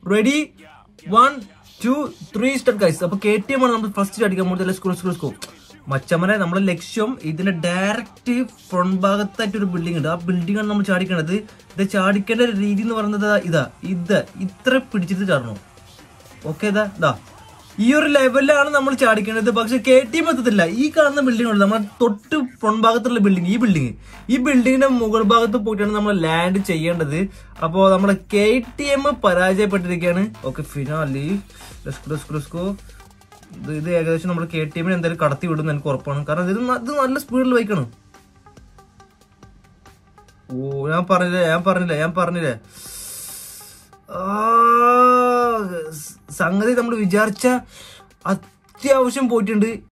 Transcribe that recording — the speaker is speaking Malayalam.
ready one two three start guys അപ്പൊ കെ ടി എം ആണ് നമ്മൾ ഫസ്റ്റ് അടിക്കാൻ പോകുന്നത് സ്കൂൾ സ്കൂൾ സ്കൂൾ മച്ചമ്മനെ നമ്മളെ ലക്ഷ്യം ഇതിന്റെ ഡയറക്റ്റ് ഫ്രണ്ട് ഭാഗത്തായിട്ട് ഒരു ബിൽഡിംഗ് ഉണ്ട് ആ ബിൽഡിംഗ് ആണ് നമ്മൾ ചാടിക്കേണ്ടത് ഇത് ചാടിക്കേണ്ട ഒരു രീതി എന്ന് പറയുന്നത് ഇതാ ഇത് ഇത്ര പിടിച്ചിട്ട് ചാടണം ഓക്കെ ഇതാ ഇതാ ഈ ഒരു ലെവലിലാണ് നമ്മൾ ചാടിക്കേണ്ടത് പക്ഷെ കെ ടി എം എത്തത്തില്ല ഈ കാണുന്ന ബിൽഡിംഗ് ഉണ്ട് നമ്മുടെ തൊട്ട് ഫ്രണ്ട് ഭാഗത്തുള്ള ബിൽഡിംഗ് ഈ ബിൽഡിംഗ് ഈ ബിൽഡിങ്ങിന്റെ മുകൾ ഭാഗത്ത് പോയിട്ടാണ് നമ്മൾ ലാൻഡ് ചെയ്യേണ്ടത് അപ്പോൾ നമ്മുടെ കെ ടി എം പരാജയപ്പെട്ടിരിക്കുകയാണ് ഓക്കെ ഫിനാലി ലെസ്കോ ഇത് ഇത് ഏകദേശം നമ്മുടെ കെ ടി എമ്മിന് എന്തായാലും കടത്തി വിടും എനിക്ക് ഉറപ്പാണ് കാരണം ഇത് ന- ഇത് നല്ല സ്പീഡിൽ ബൈക്കാണ് ഓ ഞാൻ പറഞ്ഞില്ലേ ഞാൻ പറഞ്ഞില്ലേ ഞാൻ പറഞ്ഞില്ലേ ആ, സംഗതി നമ്മൾ വിചാരിച്ച അത്യാവശ്യം പോയിട്ടുണ്ട്